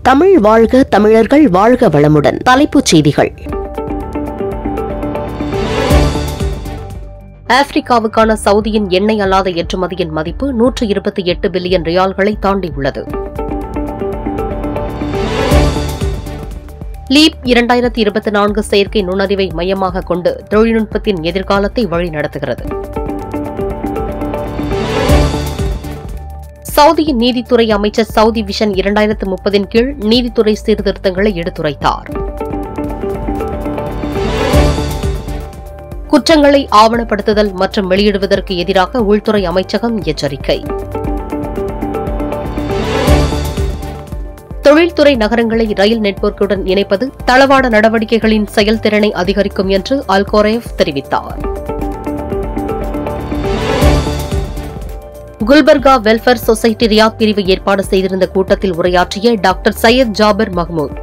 தமிழ் வாழ்க தமிழர்கள் வாழ்க வளமுடன் தலைப்புச் செய்திகள் ஆப்பிரிக்காவுக்கான சவுதியின் எண்ணெய் அல்லாத ஏற்றுமதியின் மதிப்பு நூற்று இருபத்தி எட்டு பில்லியன் ரியால்களை தாண்டியுள்ளது லீப் இரண்டாயிரத்தி இருபத்தி நான்கு செயற்கை நுண்ணறிவை மையமாக கொண்டு தொழில்நுட்பத்தின் எதிர்காலத்தை வழிநடத்துகிறது சவுதியின் நீதித்துறை அமைச்சர் சவுதி விஷன் இரண்டாயிரத்து முப்பதின் கீழ் நீதித்துறை சீர்திருத்தங்களை எடுத்துரைத்தார் குற்றங்களை ஆவணப்படுத்துதல் மற்றும் வெளியிடுவதற்கு எதிராக உள்துறை அமைச்சகம் எச்சரிக்கை தொழில்துறை நகரங்களை ரயில் நெட்வொர்க்குடன் இணைப்பது தளவாட நடவடிக்கைகளின் செயல்திறனை அதிகரிக்கும் என்று அல்கோரேவ் தெரிவித்தார் குல்பர்கா வெல்ஃபேர் சொசைட்டி ரியாத் பிரிவு ஏற்பாடு செய்திருந்த கூட்டத்தில் உரையாற்றிய டாக்டர் சையத் ஜாபர் மஹ்மூத்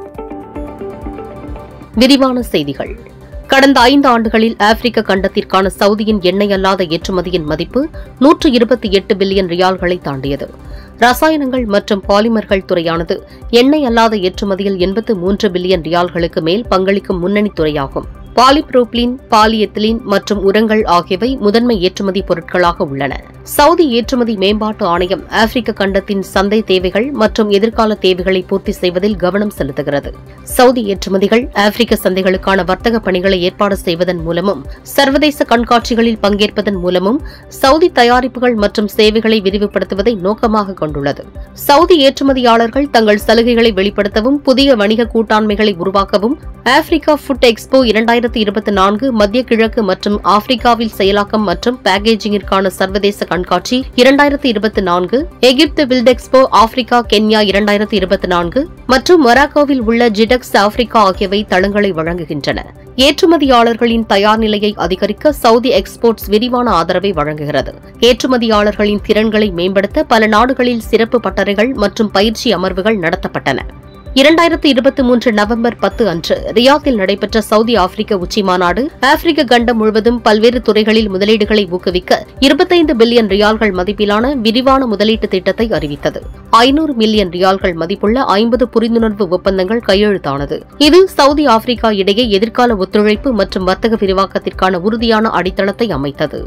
விரிவான செய்திகள் கடந்த ஐந்து ஆண்டுகளில் ஆப்பிரிக்க கண்டத்திற்கான சவுதியின் எண்ணெய் அல்லாத ஏற்றுமதியின் மதிப்பு நூற்று இருபத்தி எட்டு பில்லியன் ரியால்களை தாண்டியது ரசாயனங்கள் மற்றும் பாலிமர்கள் துறையானது எண்ணெய் அல்லாத ஏற்றுமதியில் எண்பத்து மூன்று பில்லியன் ரியால்களுக்கு மேல் பங்களிக்கும் முன்னணி துறையாகும் பாலிப்ரோப்ளின் பாலிஎத்திலின் மற்றும் உரங்கள் ஆகியவை முதன்மை ஏற்றுமதி பொருட்களாக உள்ளன சவுதி ஏற்றுமதி மேம்பாட்டு ஆணையம் ஆப்பிரிக்க கண்டத்தின் சந்தை தேவைகள் மற்றும் எதிர்கால தேவைகளை பூர்த்தி செய்வதில் கவனம் செலுத்துகிறது சவுதி ஏற்றுமதிகள் ஆப்பிரிக்க சந்தைகளுக்கான வர்த்தக பணிகளை ஏற்பாடு செய்வதன் மூலமும் சர்வதேச கண்காட்சிகளில் பங்கேற்பதன் மூலமும் சவுதி தயாரிப்புகள் மற்றும் சேவைகளை விரிவுபடுத்துவதை நோக்கமாக கொண்டுள்ளது சவுதி ஏற்றுமதியாளர்கள் தங்கள் சலுகைகளை வெளிப்படுத்தவும் புதிய வணிக கூட்டாண்மைகளை உருவாக்கவும் ஆப்பிரிக்கா ஃபுட் எக்ஸ்போ இரண்டாயிரத்தி இருபத்தி நான்கு மத்திய கிழக்கு மற்றும் ஆப்பிரிக்காவில் செயலாக்கம் மற்றும் பேக்கேஜிங்கிற்கான சர்வதேச கண்காட்சி இரண்டாயிரத்தி இருபத்தி நான்கு Egypt wild expo Africa Kenya இரண்டாயிரத்தி இருபத்தி நான்கு மற்றும் மொராக்கோவில் உள்ள ஜிடெக்ஸ் ஆப்பிரிக்கா ஆகியவை தளங்களை வழங்குகின்றன ஏற்றுமதியாளர்களின் தயார் நிலையை அதிகரிக்க சவுதி எக்ஸ்போர்ட்ஸ் விரிவான ஆதரவை வழங்குகிறது ஏற்றுமதியாளர்களின் திறன்களை மேம்படுத்த பல நாடுகளில் சிறப்பு பட்டறைகள் மற்றும் பயிற்சி அமர்வுகள் நடத்தப்பட்டன இரண்டாயிரத்து இருபத்தி மூன்று நவம்பர் பத்து அன்று ரியாத்தில் நடைபெற்ற சவுதி ஆப்பிரிக்க உச்சி மாநாடு ஆப்பிரிக்க கண்டம் முழுவதும் பல்வேறு துறைகளில் முதலீடுகளை ஊக்குவிக்க இருபத்தைந்து பில்லியன் ரியால்கள் மதிப்பிலான விரிவான முதலீட்டு திட்டத்தை அறிவித்தது ஐநூறு மில்லியன் ரியால்கள் மதிப்புள்ள ஐம்பது புரிந்துணர்வு ஒப்பந்தங்கள் கையெழுத்தானது இது சவுதி ஆப்பிரிக்கா இடையே எதிர்கால ஒத்துழைப்பு மற்றும் வர்த்தக விரிவாக்கத்திற்கான உறுதியான அடித்தளத்தை அமைத்தது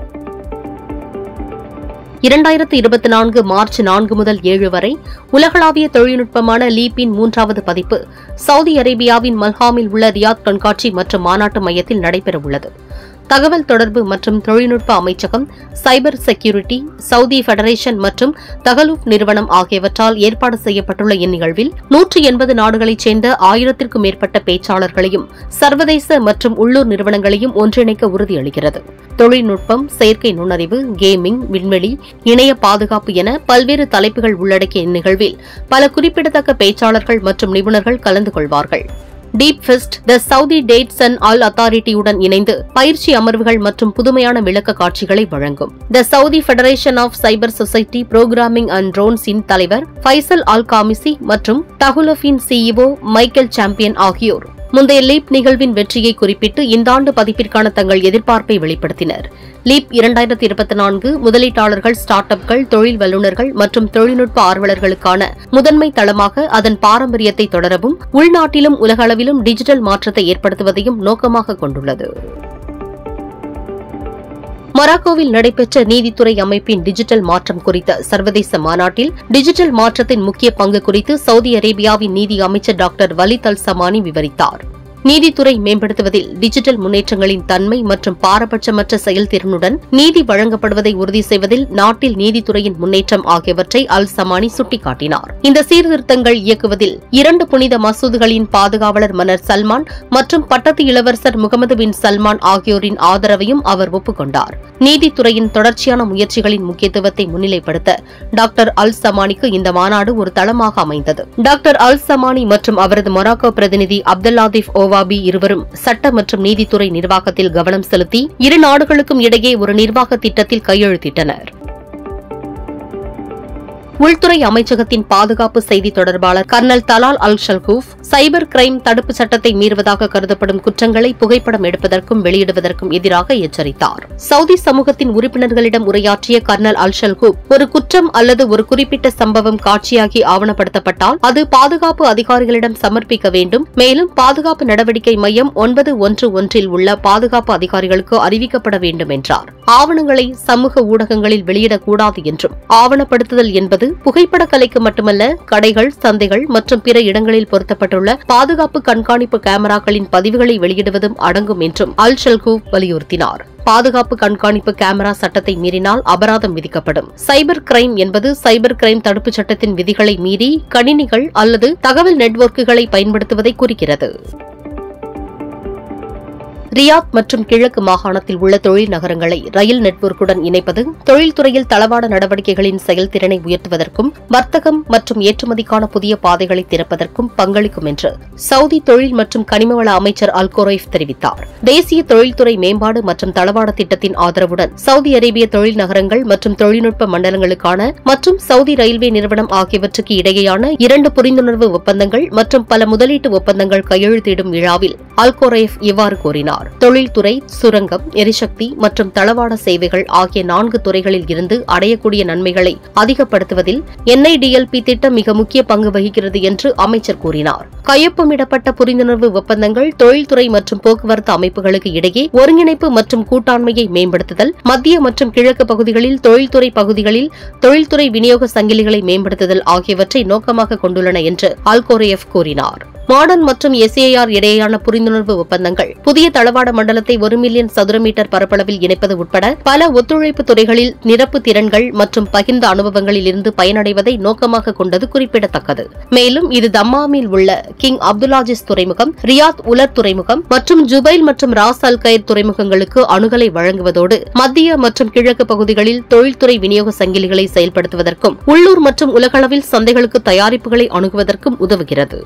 இரண்டாயிரத்து இருபத்தி நான்கு மார்ச் நான்கு முதல் ஏழு வரை உலகளாவிய தொழில்நுட்பமான லீப்பின் மூன்றாவது பதிப்பு சவுதி அரேபியாவின் மல்ஹாமில் உள்ள ரியாத் கண்காட்சி மற்றும் மாநாட்டு மையத்தில் நடைபெறவுள்ளது தகவல் தொடர்பு மற்றும் தொழில்நுட்ப அமைச்சகம் சைபர் செக்யூரிட்டி சவுதி ஃபெடரேஷன் மற்றும் தகலூப் நிறுவனம் ஆகியவற்றால் ஏற்பாடு செய்யப்பட்டுள்ள இந்நிகழ்வில் நூற்றி எண்பது நாடுகளைச் சேர்ந்த ஆயிரத்திற்கும் மேற்பட்ட பேச்சாளர்களையும் சர்வதேச மற்றும் உள்ளூர் நிறுவனங்களையும் ஒன்றிணைக்க உறுதியளிக்கிறது தொழில்நுட்பம் செயற்கை நுண்ணறிவு கேமிங் விண்வெளி இணைய பாதுகாப்பு என பல்வேறு தலைப்புகள் உள்ளடக்கிய இந்நிகழ்வில் பல குறிப்பிடத்தக்க பேச்சாளர்கள் மற்றும் நிபுணர்கள் கலந்து கொள்வார்கள் deep fest the Saudi dates and all அத்தாரிட்டியுடன் இணைந்து பயிற்சி அமர்வுகள் மற்றும் புதுமையான விளக்க காட்சிகளை வழங்கும் the Saudi federation of cyber society programming and ட்ரோன்ஸின் தலைவர் ஃபைசல் அல் காமிசி மற்றும் தகுலஃபின் சிஇஓ மைக்கேல் சாம்பியன் ஆகியோர் முந்தைய லீப் நிகழ்வின் வெற்றியை குறிப்பிட்டு இந்த ஆண்டு பதிப்பிற்கான தங்கள் எதிர்பார்ப்பை வெளிப்படுத்தினர் லீப் இரண்டாயிரத்தி இருபத்தி நான்கு முதலீட்டாளர்கள் ஸ்டார்ட் அப்கள் தொழில் வல்லுநர்கள் மற்றும் தொழில்நுட்ப ஆர்வலர்களுக்கான முதன்மை தளமாக அதன் பாரம்பரியத்தை தொடரவும் உள்நாட்டிலும் உலகளவிலும் டிஜிட்டல் மாற்றத்தை ஏற்படுத்துவதையும் நோக்கமாக கொண்டுள்ளது மொராக்கோவில் நடைபெற்ற நீதித்துறை அமைப்பின் டிஜிட்டல் மாற்றம் குறித்த சர்வதேச மாநாட்டில் டிஜிட்டல் மாற்றத்தின் முக்கிய பங்கு குறித்து சவுதி அரேபியாவின் நீதி அமைச்சர் டாக்டர் வலித் அல் சமானி விவரித்தார் நீதித்துறை மேம்படுத்துவதில் டிஜிட்டல் முன்னேற்றங்களின் தன்மை மற்றும் பாரபட்சமற்ற செயல்திறனுடன் நீதி வழங்கப்படுவதை உறுதி செய்வதில் நாட்டில் நீதித்துறையின் முன்னேற்றம் ஆகியவற்றை அல் சமானி சுட்டிக்காட்டினார் இந்த சீர்திருத்தங்கள் இயக்குவதில் இரண்டு புனித மசூதுகளின் பாதுகாவலர் மன்னர் சல்மான் மற்றும் பட்டத்து இளவரசர் முகமது பின் சல்மான் ஆகியோரின் ஆதரவையும் அவர் ஒப்புக்கொண்டார் நீதித்துறையின் தொடர்ச்சியான முயற்சிகளின் முக்கியத்துவத்தை முன்னிலைப்படுத்த டாக்டர் அல் சமானிக்கு இந்த மாநாடு ஒரு தளமாக அமைந்தது டாக்டர் அல் சமானி மற்றும் அவரது மொராக்கோ பிரதிநிதி அப்துல்லாதிப் ஓவாபி இருவரும் சட்ட மற்றும் நீதித்துறை நிர்வாகத்தில் கவனம் செலுத்தி இரு நாடுகளுக்கும் இடையே ஒரு நிர்வாக திட்டத்தில் கையெழுத்திட்டனர் உள்துறை அமைச்சகத்தின் பாதுகாப்பு செய்தி தொடர்பாளர் colonel Talal al Shalkoof cyber crime தடுப்பு சட்டத்தை மீறுவதாக கருதப்படும் குற்றங்களை புகைப்படம் எடுப்பதற்கும் வெளியிடுவதற்கும் எதிராக எச்சரித்தார் சவுதி சமூகத்தின் உறுப்பினர்களிடம் உரையாற்றிய கர்னல் அல் ஷல்கூப் ஒரு குற்றம் அல்லது ஒரு குறிப்பிட்ட சம்பவம் காட்சியாகி ஆவணப்படுத்தப்பட்டால் அது பாதுகாப்பு அதிகாரிகளிடம் சமர்ப்பிக்க வேண்டும் மேலும் பாதுகாப்பு நடவடிக்கை மையம் ஒன்பது ஒன்று ஒன்றில் உள்ள பாதுகாப்பு அதிகாரிகளுக்கு அறிவிக்கப்பட வேண்டும் என்றார் ஆவணங்களை சமூக ஊடகங்களில் வெளியிடக்கூடாது என்றும் ஆவணப்படுத்துதல் என்பது புகைப்பட கலைக்கு மட்டுமல்ல கடைகள் சந்தைகள் மற்றும் பிற இடங்களில் பொருத்தப்பட்டுள்ள பாதுகாப்பு கண்காணிப்பு கேமராக்களின் பதிவுகளை வெளியிடுவதும் அடங்கும் என்றும் அல் ஷல்கூ வலியுறுத்தினார் பாதுகாப்பு கண்காணிப்பு கேமரா சட்டத்தை மீறினால் அபராதம் விதிக்கப்படும் சைபர் கிரைம் என்பது சைபர் கிரைம் தடுப்புச் சட்டத்தின் விதிகளை மீறி கணினிகள் அல்லது தகவல் நெட்வொர்க்குகளை பயன்படுத்துவதை குறிக்கிறது ரியாத் மற்றும் கிழக்கு மாகாணத்தில் உள்ள தொழில் நகரங்களை ரயில் நெட்வொர்க்குடன் இணைப்பது தொழில்துறையில் தளவாட நடவடிக்கைகளின் செயல்திறனை உயர்த்துவதற்கும் வர்த்தகம் மற்றும் ஏற்றுமதிக்கான புதிய பாதைகளை திறப்பதற்கும் பங்களிக்கும் என்று சவுதி தொழில் மற்றும் கனிமவள அமைச்சர் அல் கொரைஃப் தெரிவித்தார் தேசிய தொழில்துறை மேம்பாடு மற்றும் தளவாட திட்டத்தின் ஆதரவுடன் சவுதி அரேபிய தொழில் நகரங்கள் மற்றும் தொழில்நுட்ப மண்டலங்களுக்கான மற்றும் சவுதி ரயில்வே நிறுவனம் ஆகியவற்றுக்கு இடையேயான இரண்டு புரிந்துணர்வு ஒப்பந்தங்கள் மற்றும் பல முதலீட்டு ஒப்பந்தங்கள் கையெழுத்திடும் விழாவில் அல் கொரைஃப் இவ்வாறு கூறினார் தொழில்துறை சுரங்கம் எரிசக்தி மற்றும் தளவாட சேவைகள் ஆகிய நான்கு துறைகளில் இருந்து அடையக்கூடிய நன்மைகளை அதிகப்படுத்துவதில் என்ஐடிஎல்பி திட்டம் மிக முக்கிய பங்கு வகிக்கிறது என்று அமைச்சர் கூறினார் கையொப்பமிடப்பட்ட புரிந்துணர்வு ஒப்பந்தங்கள் தொழில்துறை மற்றும் போக்குவரத்து அமைப்புகளுக்கு இடையே ஒருங்கிணைப்பு மற்றும் கூட்டாண்மையை மேம்படுத்துதல் மத்திய மற்றும் கிழக்கு பகுதிகளில் தொழில்துறை பகுதிகளில் தொழில்துறை விநியோக சங்கிலிகளை மேம்படுத்துதல் ஆகியவற்றை நோக்கமாக கொண்டுள்ளன என்று அல்கோரேயப் கூறினார் மாடர்ன் மற்றும் எஸ்ஏஆர் இடையேயான புரிந்துணர்வு ஒப்பந்தங்கள் புதிய தளவாட மண்டலத்தை ஒரு மில்லியன் சதுர மீட்டர் பரப்பளவில் இணைப்பது உட்பட பல ஒத்துழைப்பு துறைகளில் நிரப்பு திறன்கள் மற்றும் பகிர்ந்த அனுபவங்களில் இருந்து பயனடைவதை நோக்கமாக கொண்டது குறிப்பிடத்தக்கது மேலும் இது தம்மாமில் உள்ள கிங் அப்துல்லாஜிஸ் துறைமுகம் ரியாத் உலர் துறைமுகம் மற்றும் ஜுபைல் மற்றும் ராஸ் அல் கயர் துறைமுகங்களுக்கு அணுகலை வழங்குவதோடு மத்திய மற்றும் கிழக்கு பகுதிகளில் தொழில்துறை விநியோக சங்கிலிகளை செயல்படுத்துவதற்கும் உள்ளூர் மற்றும் உலகளவில் சந்தைகளுக்கு தயாரிப்புகளை அணுகுவதற்கும் உதவுகிறது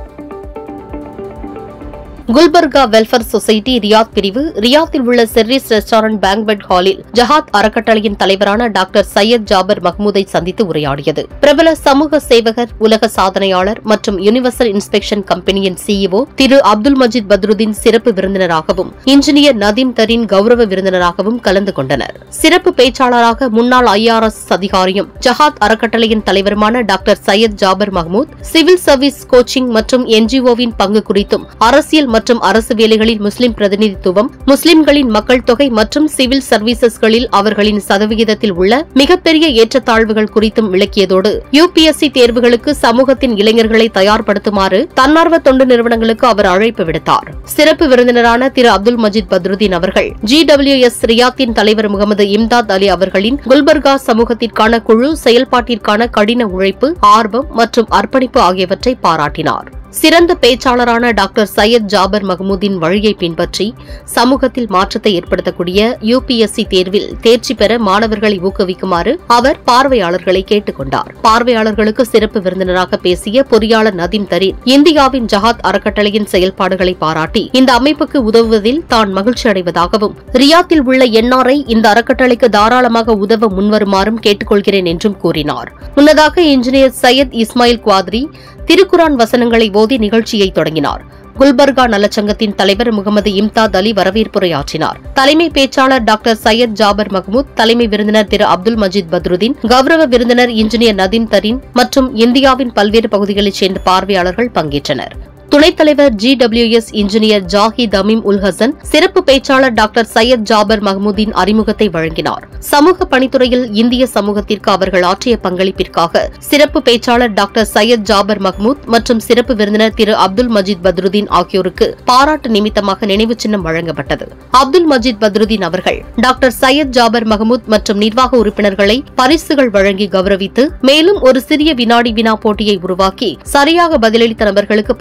குல்பர்கா வெல்ஃபேர் சொசைட்டி ரியாத் பிரிவு ரியாத்தில் உள்ள செர்ரிஸ் ரெஸ்டாரண்ட் பேங்க்வெட் ஹாலில் ஜஹாத் அறக்கட்டளையின் தலைவரான டாக்டர் சையத் ஜாபர் மஹ்மூதை சந்தித்து உரையாடியது பிரபல சமூக சேவகர் உலக சாதனையாளர் மற்றும் யுனிவர்சல் இன்ஸ்பெக்ஷன் கம்பெனியின் சிஇஓ திரு அப்துல் மஜித் பத்ருதீன் சிறப்பு விருந்தினராகவும் இன்ஜினியர் நதீம் தரீன் கௌரவ விருந்தினராகவும் கலந்து கொண்டனர் சிறப்பு பேச்சாளராக முன்னாள் ஐஆர்எஸ் அதிகாரியும் ஜஹாத் அறக்கட்டளையின் தலைவருமான doctor Syed Jaffer Mahmood civil service coaching மற்றும் என்ஜிஓவின் பங்கு குறித்தும் அரசியல் மற்றும் அரசு வேலைகளில் முஸ்லிம் பிரதிநிதித்துவம் முஸ்லிம்களின் மக்கள் தொகை மற்றும் சிவில் சர்வீசஸ்களில் அவர்களின் சதவிகிதத்தில் உள்ள மிகப்பெரிய ஏற்றத்தாழ்வுகள் குறித்தும் விளக்கியதோடு யுபிஎஸ்சி தேர்வுகளுக்கு சமூகத்தின் இளைஞர்களை தயார்படுத்துமாறு தன்னார்வ தொண்டு நிறுவனங்களுக்கு அவர் அழைப்பு விடுத்தார் சிறப்பு விருந்தினரான திரு அப்துல் மஜித் பத்ருதீன் அவர்கள் ஜி எஸ் ரியாத்தின் தலைவர் முகமது இம்தாத் அலி அவர்களின் குல்பர்கா சமூகத்திற்கான குழு செயல்பாட்டிற்கான கடின உழைப்பு ஆர்வம் மற்றும் அர்ப்பணிப்பு ஆகியவற்றை பாராட்டினார் சிறந்த பேச்சாளரான டாக்டர் சையத் ஜாபர் மஹமூதின் வழியை பின்பற்றி சமூகத்தில் மாற்றத்தை ஏற்படுத்தக்கூடிய யுபிஎஸ்சி தேர்வில் தேர்ச்சி பெற மாணவர்களை ஊக்குவிக்குமாறு அவர் பார்வையாளர்களை கேட்டுக் கொண்டார் பார்வையாளர்களுக்கு சிறப்பு விருந்தினராக பேசிய பொறியாளர் நதீம் தரீன் இந்தியாவின் ஜஹாத் அறக்கட்டளையின் செயல்பாடுகளை பாராட்டி இந்த அமைப்புக்கு உதவுவதில் தான் மகிழ்ச்சி அடைவதாகவும் ரியாத்தில் உள்ள என்ஆர்ஐ இந்த அறக்கட்டளைக்கு தாராளமாக உதவ முன்வருமாறும் கேட்டுக்கொள்கிறேன் என்றும் கூறினார் முன்னதாக இன்ஜினியர் சையத் இஸ்மாயில் குவாத்ரி திருக்குரான் வசனங்களை ஓதி நிகழ்ச்சியை தொடங்கினார் குல்பர்கா நலச்சங்கத்தின் தலைவர் முகமது இம்தாத் அலி வரவேற்புரையாற்றினார் தலைமை பேச்சாளர் டாக்டர் சையத் ஜாபர் மஹ்மூத் தலைமை விருந்தினர் திரு அப்துல் மஜீத் பத்ருதீன் கௌரவ விருந்தினர் இன்ஜினியர் நதீம் தரீன் மற்றும் இந்தியாவின் பல்வேறு பகுதிகளைச் சேர்ந்த பார்வையாளர்கள் பங்கேற்றனர் துணைத் தலைவர் G S engineer Zahid Ameem ul Hasan சிறப்பு பேச்சாளர் டாக்டர் சையத் ஜாபர் மஹமூதின் அறிமுகத்தை வழங்கினார் சமூக பணித்துறையில் இந்திய சமூகத்திற்கு அவர்கள் ஆற்றிய பங்களிப்பிற்காக சிறப்பு பேச்சாளர் டாக்டர் சையத் ஜாபர் மஹ்மூத் மற்றும் சிறப்பு விருந்தினர் திரு அப்துல் மஜீத் பத்ருதீன் ஆகியோருக்கு பாராட்டு நிமித்தமாக நினைவு சின்னம் வழங்கப்பட்டது அப்துல் மஜீத் பத்ருதீன் அவர்கள் டாக்டர் சையத் ஜாபர் மஹமூத் மற்றும் நிர்வாக உறுப்பினர்களை பரிசுகள் வழங்கி கௌரவித்து மேலும் ஒரு சிறிய வினாடி வினா போட்டியை உருவாக்கி சரியாக பதிலளித்த நபர்களுக்கு பரிசுகள்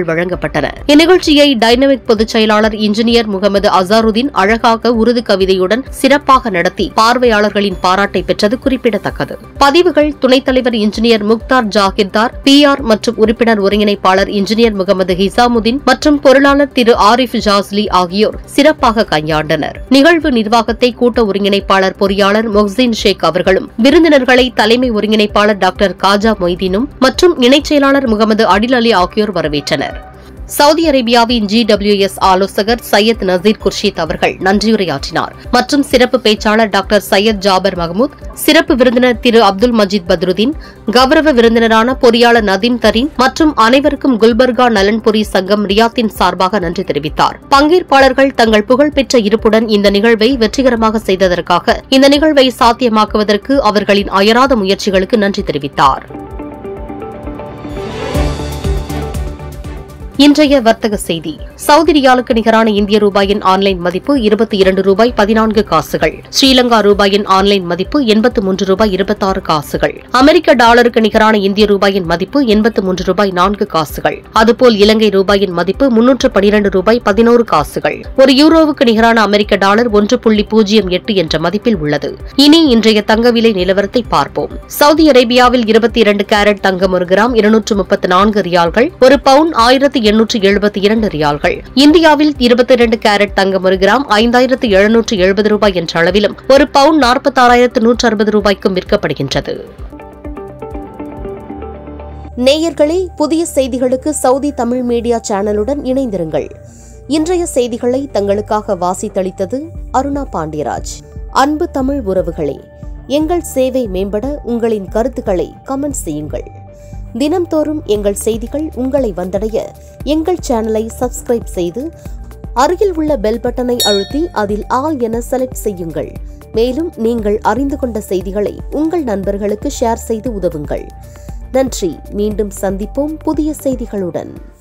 விருதுகள் வழங்கப்பட்டன இந்நிகழ்ச்சியை டைனமிக் பொதுச் செயலாளர் இன்ஜினியர் முகமது அசாருதீன் அழகாக உருது கவிதையுடன் சிறப்பாக நடத்தி பார்வையாளர்களின் பாராட்டை பெற்றது குறிப்பிடத்தக்கது பதிவுகள் துணைத் தலைவர் engineer Mukhtar Jagirdar P R மற்றும் உறுப்பினர் ஒருங்கிணைப்பாளர் இன்ஜினியர் முகமது ஹிசாமுதீன் மற்றும் பொருளாளர் திரு ஆரிஃப் ஜாஸ்லி ஆகியோர் சிறப்பாக கையாண்டனர் நிகழ்வு நிர்வாகத்தை கூட்ட ஒருங்கிணைப்பாளர் பொறியாளர் மொஹ்சின் ஷேக் அவர்களும் விருந்தினர்களை தலைமை ஒருங்கிணைப்பாளர் டாக்டர் காஜா மொய்தீனும் மற்றும் இணைச் செயலாளர் முகமது அடில் அலி ஆகியோர் வரவேற்றனர் சவுதி அரேபியாவின் ஜிடபிள்யூஎஸ் ஆலோசகர் சையத் நசீர் குர்ஷீத் அவர்கள் நன்றியுரையாற்றினார் மற்றும் சிறப்பு பேச்சாளர் டாக்டர் சையத் ஜாபர் மஹமூத் சிறப்பு விருந்தினர் திரு அப்துல் மஜீத் பத்ருதீன் கௌரவ விருந்தினரான பொறியாளர் நதீம் தரீன் மற்றும் அனைவருக்கும் குல்பர்கா நலன்புரி சங்கம் ரியாத்தின் சார்பாக நன்றி தெரிவித்தார் பங்கேற்பாளர்கள் தங்கள் புகழ்பெற்ற இருப்புடன் இந்த நிகழ்வை வெற்றிகரமாக செய்ததற்காக இந்த நிகழ்வை சாத்தியமாக்குவதற்கு அவர்களின் அயராத முயற்சிகளுக்கு நன்றி தெரிவித்தார் இன்றைய வர்த்தக செய்தி சவுதி ரியாலுக்கு நிகரான இந்திய ரூபாயின் ஆன்லைன் மதிப்பு இருபத்தி இரண்டு ரூபாய் பதினான்கு காசுகள் ஸ்ரீலங்கா ரூபாயின் ஆன்லைன் மதிப்பு எண்பத்து மூன்று ரூபாய் இருபத்தாறு காசுகள் அமெரிக்க டாலருக்கு நிகரான இந்திய ரூபாயின் மதிப்பு எண்பத்து மூன்று ரூபாய் நான்கு காசுகள் அதுபோல் இலங்கை ரூபாயின் மதிப்பு முன்னூற்று பனிரண்டு ரூபாய் பதினோரு காசுகள் ஒரு யூரோவுக்கு நிகரான அமெரிக்க டாலர் ஒன்று புள்ளி பூஜ்ஜியம் எட்டு என்ற மதிப்பில் உள்ளது இனி இன்றைய தங்க விலை நிலவரத்தை பார்ப்போம் சவுதி அரேபியாவில் இருபத்தி இரண்டு கேரட் தங்கம் ஒரு கிராம் இருநூற்று முப்பத்து நான்கு ரியால்கள் ஒரு பவுன் ஆயிரத்து எண்ணூற்று எழுபத்தி இரண்டு ரியால்கள் இந்தியாவில் இருபத்தி இரண்டு கேரட் தங்கம் ஒரு கிராம் ஐந்தாயிரத்து எழுநூற்று எழுபது ரூபாய் என்ற அளவிலும் ஒரு பவுன் நாற்பத்தாறாயிரத்து நூற்று அறுபது ரூபாய்க்கும் விற்கப்படுகின்றது நேயர்களே புதிய செய்திகளுக்கு சவுதி தமிழ் மீடியா சேனலுடன் இணைந்திருங்கள் இன்றைய செய்திகளை தங்களுக்காக வாசித்தளித்தது அருணா பாண்டியராஜ் அன்பு தமிழ் உறவுகளே எங்கள் சேவை மேம்பட உங்களின் கருத்துக்களை கமெண்ட் செய்யுங்கள் தினம்தோறும் எங்கள் செய்திகள் உங்களை வந்தடைய எங்கள் சேனலை சப்ஸ்கிரைப் செய்து அருகில் உள்ள பெல் பட்டனை அழுத்தி அதில் ஆல் என செலக்ட் செய்யுங்கள் மேலும் நீங்கள் அறிந்து கொண்ட செய்திகளை உங்கள் நண்பர்களுக்கு ஷேர் செய்து உதவுங்கள் நன்றி மீண்டும் சந்திப்போம் புதிய செய்திகளுடன்